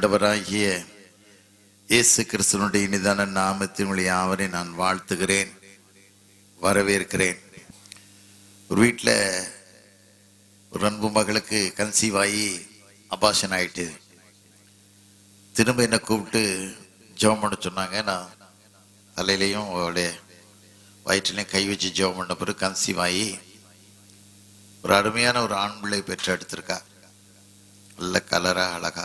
ஆண்டவராகிய இயேசு கிறிஸ்துவனுடைய இனிதான நாமத்தின் வழி யாவரை நான் வாழ்த்துகிறேன் வரவேற்கிறேன் ஒரு வீட்டில் ஒரு அன்பு மகளுக்கு கன்சீவ் ஆகி அபாஷன் ஆயிட்டு திரும்ப என்னை கூப்பிட்டு ஜெபம் பண்ண சொன்னாங்க நான் தலையிலையும் அவளுடைய வயிற்றுலையும் கை வச்சு ஜெபம் பண்ண பிறகு கன்சீவ் ஆகி ஒரு அருமையான ஒரு ஆண் பிள்ளை பெற்று எடுத்திருக்கா நல்ல கலரா அழகா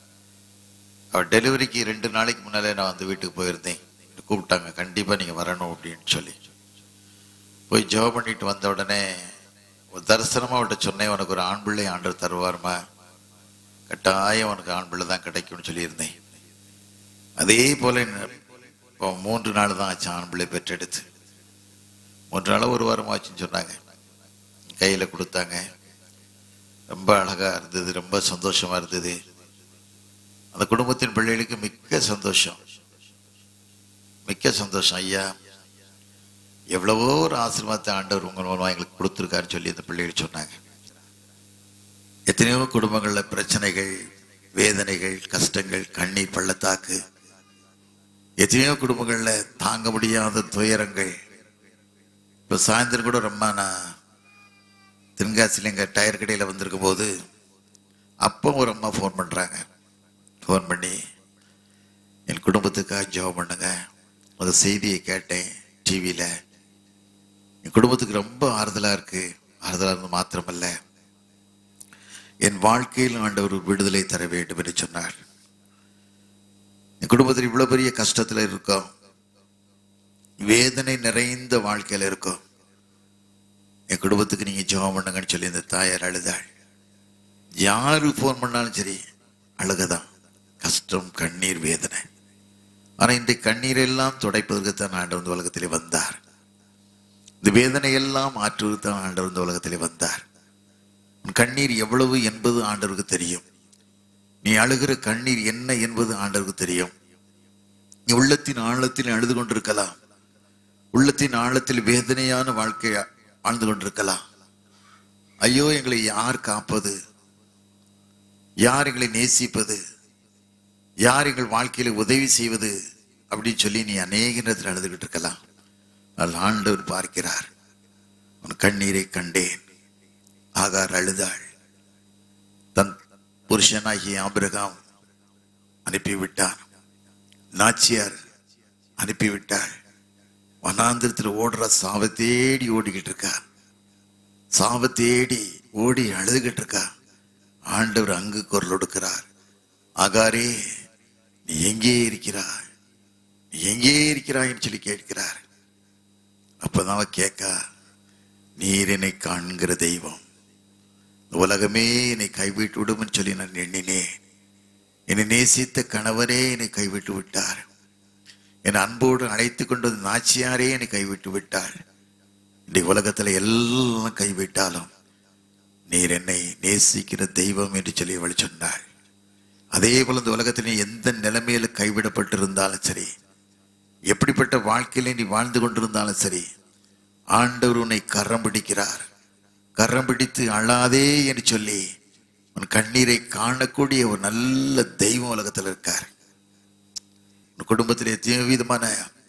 அவள் டெலிவரிக்கு ரெண்டு நாளைக்கு முன்னாலே நான் வந்து வீட்டுக்கு போயிருந்தேன் கூப்பிட்டாங்க கண்டிப்பாக நீங்கள் வரணும் அப்படின்னு சொல்லி போய் ஜெபம் பண்ணிட்டு வந்த உடனே ஒரு தரிசனமாக அவள்கிட்ட சொன்னேன் உனக்கு ஒரு ஆண் பிள்ளை ஆண்டவர் தருவார்மா கட்டாயம் உனக்கு ஆண் பிள்ளை தான் கிடைக்கும்னு சொல்லியிருந்தேன் அதே போல இப்போ மூன்று நாள் தான் ஆச்சு ஆண் பிள்ளை பெற்றெடுத்து மூன்று நாள் ஒரு வாரம் ஆச்சுன்னு சொன்னாங்க கையில் கொடுத்தாங்க ரொம்ப அழகா இருந்தது ரொம்ப சந்தோஷமா இருந்தது அந்த குடும்பத்தின் பிள்ளைகளுக்கு மிக்க சந்தோஷம் மிக்க சந்தோஷம் ஐயா எவ்வளவோ ஒரு ஆசீர்வாதத்தை ஆண்டவர் உங்கள் மூலமாக எங்களுக்கு கொடுத்துருக்காருன்னு சொல்லி அந்த பிள்ளைகள் சொன்னாங்க எத்தனையோ குடும்பங்களில் பிரச்சனைகள் வேதனைகள் கஷ்டங்கள் கண்ணீர் பள்ளத்தாக்கு எத்தனையோ குடும்பங்களில் தாங்க முடியாத துயரங்கள் இப்போ சாயந்தரம் கூட ரொம்ப நான் தென்காசியில் எங்கள் டயர் கடையில் வந்திருக்கும் போது அப்போ ஒரு அம்மா ஃபோன் பண்ணுறாங்க ஃபோன் பண்ணி என் குடும்பத்துக்காக ஜெபம் பண்ணுங்க அந்த செய்தியை கேட்டேன் டிவியில் என் குடும்பத்துக்கு ரொம்ப ஆறுதலாக இருக்குது ஆறுதலாக இருந்து மாத்திரமல்ல என் வாழ்க்கையில் ஆண்டவர் ஒரு விடுதலை தர வேண்டும் என்று சொன்னார் என் குடும்பத்தில் இவ்வளோ பெரிய கஷ்டத்தில் இருக்கோம் வேதனை நிறைந்த வாழ்க்கையில் இருக்கோம் என் குடும்பத்துக்கு நீங்க ஜெபம் பண்ணுங்கன்னு சொல்லி இந்த தாயார் அழுதாள் யாரு ஃபோன் பண்ணாலும் சரி அழுகதான் கஷ்டம் கண்ணீர் வேதனை ஆனா இந்த கண்ணீர் எல்லாம் துடைப்பதற்கு தான் ஆண்டவர் இந்த உலகத்திலே வந்தார் இந்த வேதனை எல்லாம் மாற்றுவதற்கு தான் ஆண்டவர் இந்த உலகத்திலே வந்தார் உன் கண்ணீர் எவ்வளவு என்பது ஆண்டவருக்கு தெரியும் நீ அழுகிற கண்ணீர் என்ன என்பது ஆண்டவருக்கு தெரியும் நீ உள்ளத்தின் ஆழத்தில் அழுது கொண்டிருக்கலாம் உள்ளத்தின் ஆழத்தில் வேதனையான வாழ்க்கையை வாழ்ந்து கொண்டிருக்கலாம் ஐயோ எங்களை யார் காப்பது யார் எங்களை நேசிப்பது யார் எங்கள் வாழ்க்கையில உதவி செய்வது அப்படின்னு சொல்லி நீ அநேக நேரத்தில் அழுதுகிட்டு இருக்கலாம் ஆனால் ஆண்டவர் பார்க்கிறார் உன் கண்ணீரை கண்டேன் ஆகார் அழுதாள் தன் புருஷனாகிய ஆபிரகாம் அனுப்பிவிட்டான் நாச்சியார் அனுப்பிவிட்டாள் வனாந்திரத்தில் ஓடுற சாவை தேடி ஓடிக்கிட்டு இருக்கா சாவை தேடி ஓடி அழுதுகிட்டு இருக்கா ஆண்டவர் அங்கு குரல் கொடுக்கிறார் ஆகாரே நீ எங்கே இருக்கிறாய் நீ எங்கே இருக்கிறாய்ன்னு சொல்லி கேட்கிறார் அப்பதான் அவ கேட்கா நீர் என்னை காண்கிற தெய்வம் இந்த உலகமே என்னை கைவிட்டு விடும்னு சொல்லி நான் எண்ணினேன் என்னை நேசித்த கணவரே என்னை கைவிட்டு விட்டார் என் அன்போடு அழைத்து கொண்டு வந்த நாச்சியாரே என்னை கைவிட்டு விட்டாள் இன்றைய உலகத்துல எல்லாம் கைவிட்டாலும் நீர் என்னை நேசிக்கிற தெய்வம் என்று சொல்லி அவள் சொன்னாள் அதே போல இந்த உலகத்தில் நீ எந்த நிலைமையில கைவிடப்பட்டிருந்தாலும் சரி எப்படிப்பட்ட வாழ்க்கையில நீ வாழ்ந்து கொண்டிருந்தாலும் சரி ஆண்டவர் உன்னை கரம் பிடிக்கிறார் கரம் பிடித்து அழாதே என்று சொல்லி உன் கண்ணீரை காணக்கூடிய ஒரு நல்ல தெய்வம் உலகத்தில் இருக்கார் உன் குடும்பத்தில் எத்தனையோ விதமான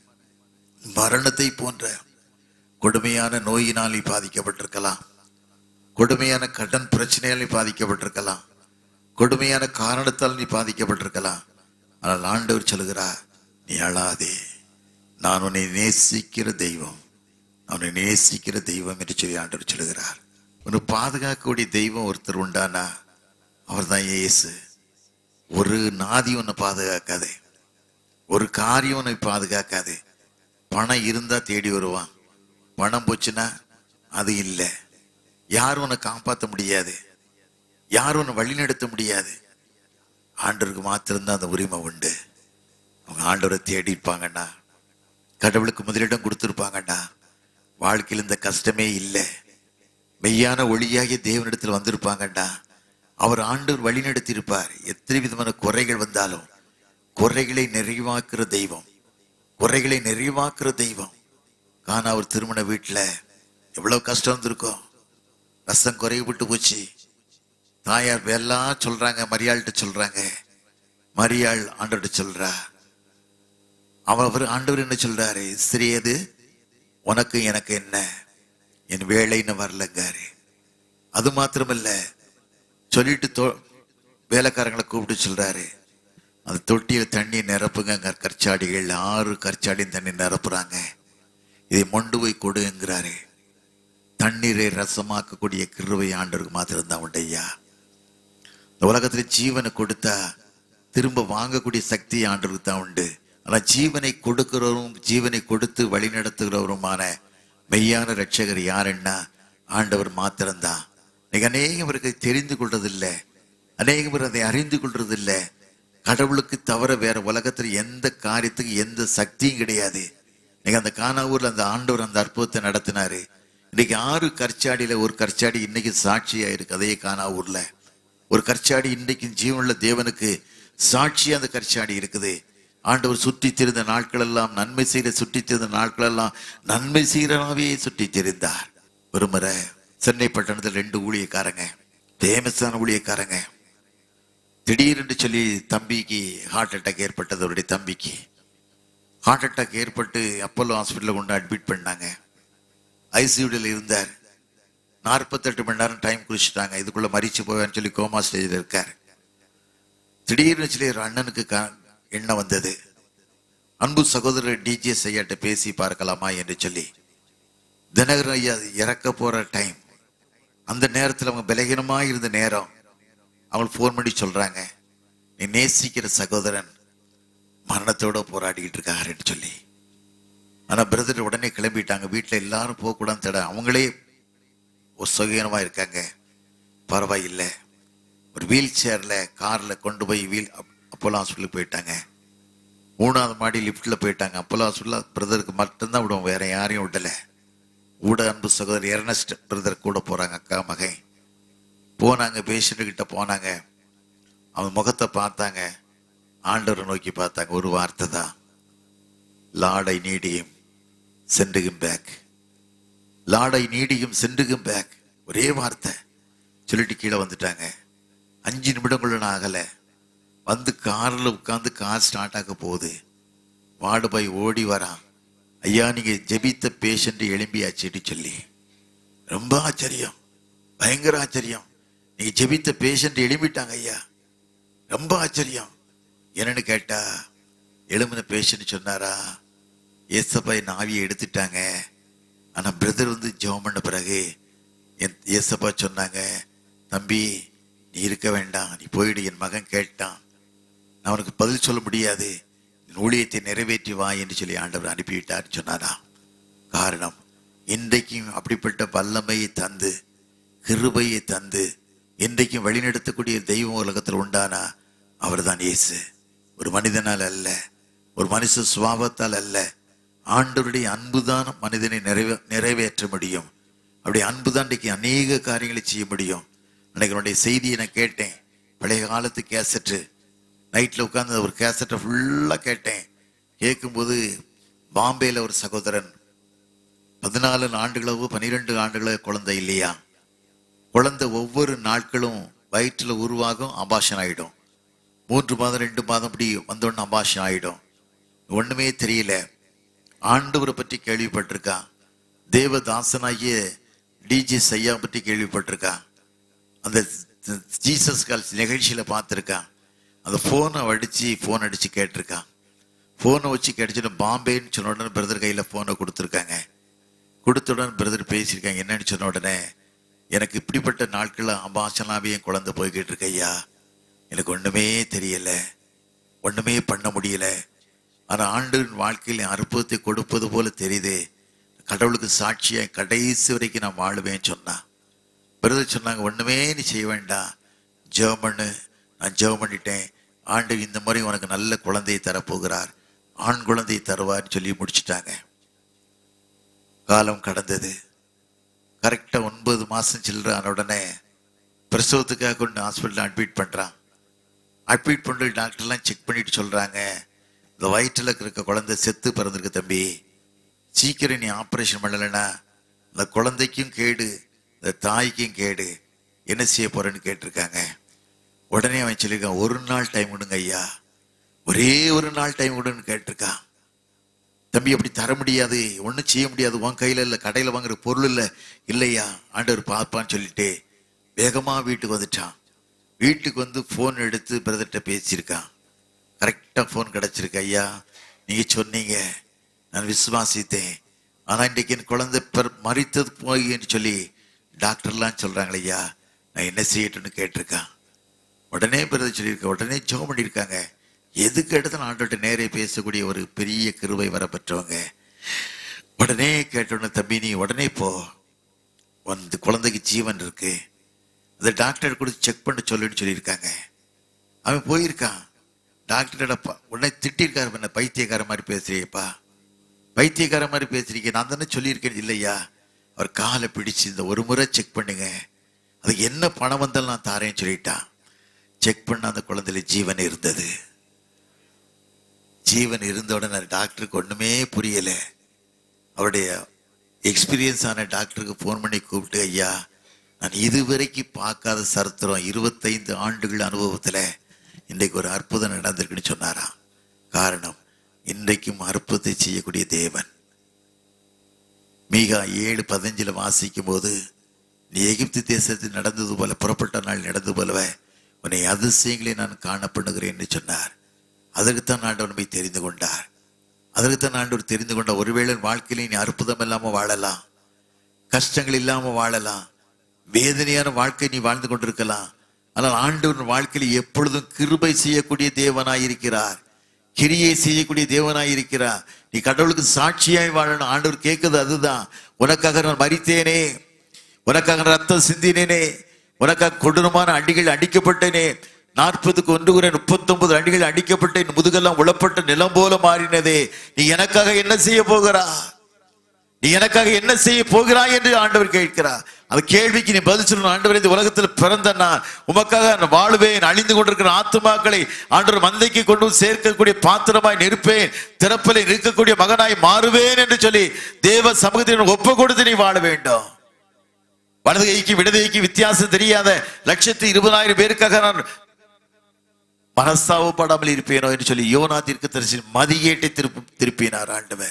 மரணத்தை போன்ற கொடுமையான நோயினால் நீ பாதிக்கப்பட்டிருக்கலாம் கொடுமையான கடன் பிரச்சனையால் நீ பாதிக்கப்பட்டிருக்கலாம் கொடுமையான காரணத்தால் நீ பாதிக்கப்பட்டிருக்கலாம் ஆனால் ஆண்டவர் சொல்லுகிறார் நீ அழாதே நான் உன்னை நேசிக்கிற தெய்வம் நான் உன்னை நேசிக்கிற தெய்வம் என்று சொல்லி ஆண்டவர் சொல்லுகிறார் உன்னை பாதுகாக்கக்கூடிய தெய்வம் ஒருத்தர் உண்டானா அவர் தான் இயேசு ஒரு நாதி உன்னை பாதுகாக்காதே ஒரு காரியம் உன்னை பாதுகாக்காது பணம் இருந்தா தேடி வருவான் பணம் போச்சுன்னா அது இல்லை யாரும் உன்னை காப்பாற்ற முடியாது யாரும் உன்னை வழிநடத்த முடியாது ஆண்டவருக்கு மாத்திரம்தான் அந்த உரிமை உண்டு அவங்க ஆண்டவரை தேடி இருப்பாங்கண்ணா கடவுளுக்கு முதலிடம் கொடுத்துருப்பாங்கண்ணா வாழ்க்கையில் இந்த கஷ்டமே இல்லை மெய்யான ஒளியாகிய தேவனிடத்தில் வந்திருப்பாங்கண்ணா அவர் ஆண்டவர் வழி நடத்தியிருப்பார் எத்தனை விதமான குறைகள் வந்தாலும் குறைகளை நிறைவாக்குற தெய்வம் குறைகளை நிறைவாக்குற தெய்வம் காணா ஒரு திருமண வீட்டில் எவ்வளவு கஷ்டம் வந்திருக்கும் ரசம் குறைவுபட்டு போச்சு தாயார் எல்லாம் சொல்றாங்க மரியாள்கிட்ட சொல்றாங்க மரியாள் ஆண்டவர்கிட்ட சொல்றா அவ- அவர் ஆண்டவர் என்ன சொல்றாரு சிறியது உனக்கு எனக்கு என்ன என் வேலைன்னு வரலங்காரு அது மாத்திரமல்ல சொல்லிட்டு தோ வேலைக்காரங்களை கூப்பிட்டு சொல்றாரு அந்த தொட்டியில் தண்ணி நிரப்புங்க அங்க கற்சாடிகள் ஆறு கற்சாடியும் தண்ணி நிரப்புறாங்க இதை மொண்டு போய் கொடுங்கிறாரு தண்ணீரை ரசமாக்கக்கூடிய கிருவை ஆண்டவருக்கு மாத்திரம்தான் உண்டு ஐயா இந்த உலகத்துல ஜீவனை கொடுத்தா திரும்ப வாங்கக்கூடிய சக்தி ஆண்டவருக்கு தான் உண்டு ஆனா ஜீவனை கொடுக்கிறவரும் ஜீவனை கொடுத்து வழி நடத்துகிறவருமான மெய்யான ரட்சகர் யாருன்னா ஆண்டவர் மாத்திரம்தான் இன்னைக்கு அநேகம் பேருக்கு தெரிந்து கொள்றதில்லை அநேகம் பேர் அதை அறிந்து கொள்றதில்லை கடவுளுக்கு தவிர வேற உலகத்துல எந்த காரியத்துக்கு எந்த சக்தியும் கிடையாது இன்னைக்கு அந்த கானாவூர்ல அந்த ஆண்டவர் அந்த அற்புதத்தை நடத்தினாரு இன்னைக்கு ஆறு கற்சாடியில ஒரு கற்சாடி இன்னைக்கு சாட்சியா இருக்கு அதே கானாவூர்ல ஒரு கற்சாடி இன்னைக்கு ஜீவனுள்ள தேவனுக்கு சாட்சியா அந்த கற்சாடி இருக்குது ஆண்டவர் சுற்றி திரிந்த நாட்கள் எல்லாம் நன்மை செய்த சுற்றி திரிந்த நாட்கள் எல்லாம் நன்மை செய்கிறனாவே சுற்றி திரிந்தார் ஒரு முறை சென்னை பட்டணத்தில் ரெண்டு ஊழியக்காரங்க ஃபேமஸான ஊழியக்காரங்க திடீரென்று சொல்லி தம்பிக்கு ஹார்ட் அட்டாக் ஏற்பட்டது அவருடைய தம்பிக்கு ஹார்ட் அட்டாக் ஏற்பட்டு அப்போலோ ஹாஸ்பிட்டலில் கொண்டு அட்மிட் பண்ணாங்க ஐசியூடியில் இருந்தார் நாற்பத்தெட்டு மணி நேரம் டைம் குடிச்சிட்டாங்க இதுக்குள்ள மறிச்சு போவேன்னு சொல்லி கோமா ஸ்டேஜில் இருக்கார் திடீர்னு சொல்லி ஒரு அண்ணனுக்கு க- எண்ணம் வந்தது அன்பு சகோதரர் டிஜே ஐயாட்ட பேசி பார்க்கலாமா என்று சொல்லி தினகரன் ஐயா இறக்க போற டைம் அந்த நேரத்தில் அவங்க பலகீனமா இருந்த நேரம் அவங்க ஃபோன் பண்ணி சொல்றாங்க நீ நேசிக்கிற சகோதரன் மரணத்தோட போராடிக்கிட்டு இருக்காருன்னு சொல்லி ஆனா பிரதர் உடனே கிளம்பிட்டாங்க வீட்டில் எல்லாரும் போகக்கூடாதுன்னு தட அவங்களே ஒரு சுகீனமா இருக்காங்க பரவாயில்லை ஒரு வீல் சேர்ல கார்ல கொண்டு போய் வீல் அப்போலோ ஹாஸ்பிட்டலுக்கு போயிட்டாங்க மூணாவது மாடி லிஃப்ட்ல போயிட்டாங்க அப்போலோ ஹாஸ்பிட்டல் பிரதருக்கு மட்டும்தான் விடுவோம் வேற யாரையும் விடல ஊட அன்பு சகோதரர் எர்னஸ்ட் பிரதர் கூட போறாங்க அக்கா மகன் போனாங்க பேஷண்ட் கிட்ட போனாங்க அவன் முகத்தை பார்த்தாங்க ஆண்டவரை நோக்கி பார்த்தாங்க ஒரு வார்த்தை தான் லார்ட் ஐ நீடியும் சென்றுகும் பேக் லார்ட் ஐ நீடியும் சென்றுகும் பேக் ஒரே வார்த்தை சொல்லிட்டு கீழே வந்துட்டாங்க அஞ்சு நிமிடங்களுள்ள ஆகலை வந்து காரில் உட்காந்து கார் ஸ்டார்ட் ஆக போகுது வார்டு பாய் ஓடி வரான் ஐயா நீங்க ஜெபித்த பேஷண்ட் எழும்பியாச்சுன்னு சொல்லி ரொம்ப ஆச்சரியம் பயங்கர ஆச்சரியம் நீங்க ஜெபித்த பேஷண்ட் எழும்பிட்டாங்க ஐயா ரொம்ப ஆச்சரியம் என்னன்னு கேட்டா எழும்பின பேஷண்ட் சொன்னாரா ஏசப்பா என் ஆவியை எடுத்துட்டாங்க ஆனா பிரதர் வந்து ஜெபம் பண்ண பிறகு என் ஏசப்பா சொன்னாங்க தம்பி நீ இருக்க வேண்டாம் நீ போயிடு என் மகன் கேட்டான் நான் அவனுக்கு பதில் சொல்ல முடியாது என் ஊழியத்தை நிறைவேற்றி வா என்று சொல்லி ஆண்டவர் அனுப்பிவிட்டார் சொன்னாரா காரணம் இன்றைக்கும் அப்படிப்பட்ட வல்லமையை தந்து கிருபையை தந்து இன்றைக்கும் வழிநடத்தக்கூடிய தெய்வம் உலகத்தில் உண்டானா அவர்தான் இயேசு ஒரு மனிதனால் அல்ல ஒரு மனுஷ சுவாபத்தால் அல்ல ஆண்டவருடைய அன்புதான் மனிதனை நிறைவே நிறைவேற்ற முடியும் அப்படி அன்புதான் இன்றைக்கு அநேக காரியங்களை செய்ய முடியும் அன்னைக்கு என்னுடைய செய்தியை நான் கேட்டேன் பழைய காலத்து கேசட்டு நைட்டில் உட்கார்ந்து ஒரு கேசட்டை ஃபுல்லாக கேட்டேன் கேட்கும்போது பாம்பேல ஒரு சகோதரன் பதினாலு ஆண்டுகளவோ பன்னிரெண்டு ஆண்டுகளோ குழந்தை இல்லையா குழந்தை ஒவ்வொரு நாட்களும் வயிற்றுல உருவாகும் அபாஷன் ஆயிடும் மூன்று மாதம் ரெண்டு மாதம் அப்படி வந்தோடனே அபாஷன் ஆயிடும் ஒண்ணுமே தெரியல ஆண்டவரை பற்றி கேள்விப்பட்டிருக்கான் தேவதாசனாகிய டிஜி சையா பற்றி கேள்விப்பட்டிருக்கான் அந்த ஜீசஸ் கால்ஸ் நிகழ்ச்சியில பார்த்துருக்கான் அந்த ஃபோனை அடிச்சு ஃபோன் அடிச்சு கேட்டிருக்கான் ஃபோனை வச்சு கிடைச்சிட்டு பாம்பேன்னு சொன்ன உடனே பிரதர் கையில் ஃபோனை கொடுத்துருக்காங்க கொடுத்த உடனே பிரதர் பேசியிருக்காங்க என்னன்னு சொன்ன உடனே எனக்கு இப்படிப்பட்ட நாட்களில் அபாசனாவே என் குழந்தை போய்கிட்டு இருக்கு ஐயா எனக்கு ஒண்ணுமே தெரியல ஒண்ணுமே பண்ண முடியல ஆனா ஆண்டின் வாழ்க்கையில் என் அற்புதத்தை கொடுப்பது போல தெரியுது கடவுளுக்கு சாட்சியாய் கடைசி வரைக்கும் நான் வாழுவேன்னு சொன்னான் பிரதர் சொன்னாங்க ஒண்ணுமே நீ செய்ய வேண்டாம் ஜெபம் பண்ணு நான் ஜெபம் பண்ணிட்டேன் ஆண்டு இந்த முறை உனக்கு நல்ல குழந்தையை தரப்போகிறார் ஆண் குழந்தையை தருவார்னு சொல்லி முடிச்சிட்டாங்க காலம் கடந்தது கரெக்டா ஒன்பது மாசம் சில்லற ஆன உடனே பிரசவத்துக்காக கொண்டு ஹாஸ்பிட்டல் அட்மிட் பண்றான் அட்மிட் பண்ணி டாக்டர்லாம் செக் பண்ணிட்டு சொல்றாங்க இந்த வயிற்றுல இருக்க குழந்தை செத்து பிறந்திருக்கு தம்பி சீக்கிரம் நீ ஆப்ரேஷன் பண்ணலைன்னா இந்த குழந்தைக்கும் கேடு இந்த தாய்க்கும் கேடு என்ன செய்ய போறேன்னு கேட்டிருக்காங்க உடனே அவன் சொல்லியிருக்கான் ஒரு நாள் டைம் விடுங்க ஐயா ஒரே ஒரு நாள் டைம் கொடுன்னு கேட்டிருக்கான் தம்பி அப்படி தர முடியாது ஒன்றும் செய்ய முடியாது உன் கையில் இல்லை கடையில் வாங்குற பொருள் இல்லை இல்லையா ஆண்டவர் பார்ப்பான்னு சொல்லிட்டு வேகமாக வீட்டுக்கு வந்துட்டான் வீட்டுக்கு வந்து ஃபோன் எடுத்து பிரதர்கிட்ட பேசியிருக்கான் கரெக்டாக ஃபோன் கிடச்சிருக்கு ஐயா நீங்கள் சொன்னீங்க நான் விசுவாசித்தேன் ஆனால் இன்றைக்கு என் குழந்தை பெர் மறித்தது போயின்னு சொல்லி டாக்டர்லாம் சொல்கிறாங்களே ஐயா நான் என்ன செய்யட்டும்னு கேட்டிருக்கான் உடனே பிரதர் சொல்லியிருக்க உடனே ஜெபம் பண்ணியிருக்காங்க எதுக்கு எடுத்து ஆண்டோட்ட நேரே பேசக்கூடிய ஒரு பெரிய கிருபை வர பெற்றவங்க உடனே கேட்டோன்னு தம்பி நீ உடனே போ வந்து குழந்தைக்கு ஜீவன் இருக்கு அந்த டாக்டர் கொடுத்து செக் பண்ண சொல்லுன்னு சொல்லியிருக்காங்க அவன் போயிருக்கான் டாக்டரோட உடனே திட்டிருக்காரு என்ன பைத்தியக்கார மாதிரி பேசுறியப்பா பைத்தியக்கார மாதிரி பேசுறீங்க நான் தானே சொல்லியிருக்கேன் இல்லையா அவர் காலை பிடிச்சு இந்த ஒரு முறை செக் பண்ணுங்க அது என்ன பணம் வந்தாலும் நான் தாரேன்னு சொல்லிட்டான் செக் பண்ண அந்த குழந்தையில ஜீவன் இருந்தது ஜீவன் இருந்த உடனே டாக்டருக்கு ஒண்ணுமே புரியல அவருடைய எக்ஸ்பீரியன்ஸ் ஆன டாக்டருக்கு ஃபோன் பண்ணி கூப்பிட்டு ஐயா நான் இதுவரைக்கும் பார்க்காத சரித்திரம் இருபத்தைந்து ஆண்டுகள் அனுபவத்துல இன்றைக்கு ஒரு அற்புதம் நடந்திருக்குன்னு சொன்னாராம் காரணம் இன்றைக்கும் அற்புதத்தை செய்யக்கூடிய தேவன் மீகா ஏழு பதினஞ்சுல வாசிக்கும் போது நீ எகிப்து தேசத்தில் நடந்தது போல புறப்பட்ட நாள் நடந்தது போலவே உன்னை அதிசயங்களை நான் காணப்படுகிறேன் என்று சொன்னார் அதற்குத்தான் ஆண்டவர் நம்மை தெரிந்து கொண்டார் அதற்குத்தான் ஆண்டவர் தெரிந்து கொண்டார் ஒருவேளை உன் வாழ்க்கையில நீ அற்புதம் இல்லாம வாழலாம் கஷ்டங்கள் இல்லாம வாழலாம் வேதனையான வாழ்க்கை நீ வாழ்ந்து கொண்டிருக்கலாம் ஆனால் ஆண்டவர் வாழ்க்கையில் எப்பொழுதும் கிருபை செய்யக்கூடிய தேவனாய் இருக்கிறார் கிரியை செய்யக்கூடிய தேவனாய் இருக்கிறார் நீ கடவுளுக்கு சாட்சியாய் வாழணும் ஆண்டவர் கேட்குது அதுதான் உனக்காக நான் மறித்தேனே உனக்காக நான் ரத்தம் சிந்தினேனே உனக்காக கொடூரமான அடிகள் அடிக்கப்பட்டேனே நாற்பதுக்கு ஒன்று குறை முப்பத்தொன்பது அடிகள் அடிக்கப்பட்டேன் முதுகெல்லாம் உளப்பட்ட நிலம் போல மாறினதே நீ எனக்காக என்ன செய்ய போகிறா நீ எனக்காக என்ன செய்ய போகிறாய் என்று ஆண்டவர் கேட்கிறார் அந்த கேள்விக்கு நீ பதில் சொல்லணும் ஆண்டவர் இந்த உலகத்தில் பிறந்த நான் உமக்காக நான் வாழுவேன் அழிந்து கொண்டிருக்கிற ஆத்துமாக்களை ஆண்டவர் மந்தைக்கு கொண்டு வந்து சேர்க்கக்கூடிய பாத்திரமாய் நிற்பேன் திறப்பிலை நிற்கக்கூடிய மகனாய் மாறுவேன் என்று சொல்லி தேவ சமூகத்தில் ஒப்பு கொடுத்து நீ வாழ வேண்டும் வலது கைக்கு இடது கைக்கு வித்தியாசம் தெரியாத லட்சத்து இருபதாயிரம் பேருக்காக நான் மனஸ்தாவப்படாமல் இருப்பேனோ என்று சொல்லி யோனா தீர்க்கதரிசி மதியேட்டை திருப்பி திருப்பினார் ஆண்டவர்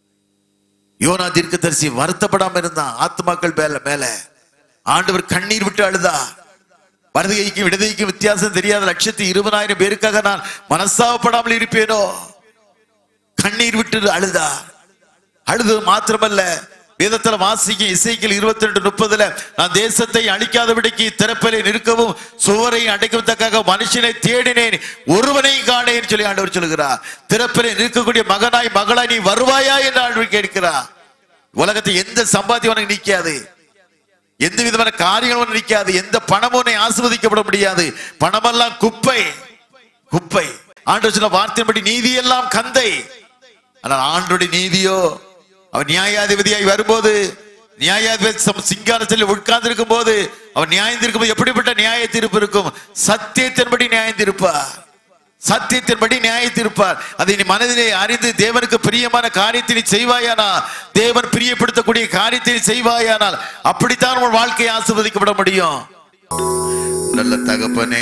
யோனா தீர்க்கதரிசி வருத்தப்படாம இருந்தான் ஆத்மாக்கள் மேல மேல ஆண்டவர் கண்ணீர் விட்டு அழுதா வலது கைக்கும் இடது கைக்கும் வித்தியாசம் தெரியாத லட்சத்து இருபதாயிரம் பேருக்காக நான் மனஸ்தாவப்படாமல் இருப்பேனோ கண்ணீர் விட்டு அழுதா அழுது மாத்திரமல்ல வேதத்துல வாசிக்க இசைக்கில் இருபத்தி ரெண்டு முப்பதுல நான் தேசத்தை அழிக்காதபடிக்கு திறப்பலை நிற்கவும் சுவரை அடைக்கத்தக்காக மனுஷனை தேடினேன் ஒருவனையும் காணேன் சொல்லி ஆண்டவர் சொல்லுகிறார் திறப்பலை நிற்கக்கூடிய மகனாய் மகளாய் நீ வருவாயா என்று ஆண்டவர் கேட்கிறார் உலகத்தை எந்த சம்பாத்தியம் உனக்கு நிக்காது எந்த விதமான காரியங்களும் உனக்கு நிக்காது எந்த பணமும் உன்னை ஆசிர்வதிக்கப்பட முடியாது பணமெல்லாம் குப்பை குப்பை ஆண்டவர் சொன்ன வார்த்தையின்படி நீதி எல்லாம் கந்தை ஆனால் ஆண்டோடைய நீதியோ அவன் நியாயாதிபதியாய் வரும்போது நியாயாதிபதி சம் சிங்காரத்தில் உட்கார்ந்து இருக்கும் போது அவன் நியாயம் தீர்க்கும் போது எப்படிப்பட்ட நியாய தீர்ப்பு இருக்கும் சத்தியத்தின்படி நியாயம் தீர்ப்பார் சத்தியத்தின்படி நியாய தீர்ப்பார் அதை நீ மனதிலே அறிந்து தேவனுக்கு பிரியமான காரியத்தை நீ செய்வாயானா தேவன் பிரியப்படுத்தக்கூடிய காரியத்தை நீ செய்வாயானால் அப்படித்தான் உன் வாழ்க்கையை ஆசீர்வதிக்கப்பட முடியும் நல்ல தகப்பனே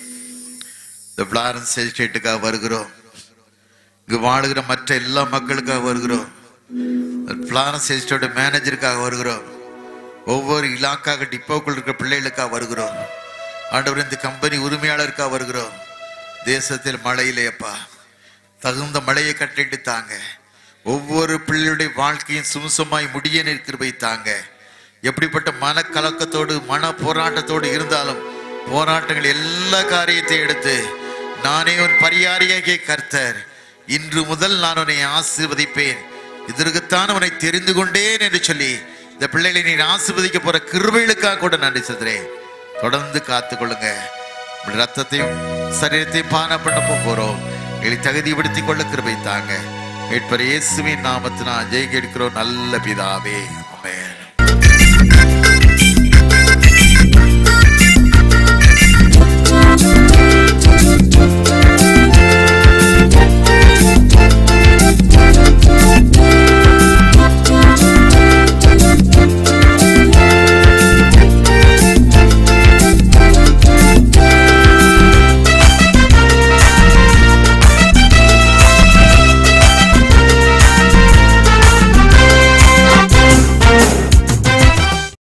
இந்த பிளாரன்ஸ் எஸ்டேட்டுக்காக வருகிறோம் இங்கு வாழுகிற மற்ற எல்லா மக்களுக்காக வருகிறோம் பிளாரன்ஸ் எஸ்டேட் மேனேஜருக்காக வருகிறோம் ஒவ்வொரு இலாக்காக டிப்போக்குள் இருக்கிற பிள்ளைகளுக்காக வருகிறோம் ஆண்டவர் இந்த கம்பெனி உரிமையாளருக்காக வருகிறோம் தேசத்தில் மழை இல்லையப்பா தகுந்த மழையை கட்டிட்டு தாங்க ஒவ்வொரு பிள்ளையுடைய வாழ்க்கையும் சுமசமாய் முடிய நிற்கிற தாங்க எப்படிப்பட்ட மனக்கலக்கத்தோடு மன போராட்டத்தோடு இருந்தாலும் போராட்டங்கள் எல்லா காரியத்தையும் எடுத்து நானே உன் பரியாரியாகிய கர்த்தர் இன்று முதல் நான் உன்னை ஆசீர்வதிப்பேன் இதற்குத்தான் உன்னை தெரிந்து கொண்டேன் என்று சொல்லி இந்த பிள்ளைகளை நீ ஆசீர்வதிக்க போற கிருபைகளுக்காக கூட நன்றி சொல்றேன் தொடர்ந்து காத்து கொள்ளுங்க உங்கள் ரத்தத்தையும் சரீரத்தையும் பானம் பண்ண போகிறோம் எங்களை தகுதிப்படுத்திக் கொள்ள கிருபை தாங்க மீட்பர் இயேசுவின் நாமத்தினால் ஜெய் கேட்கிறோம் நல்ல பிதாவே ஆமென்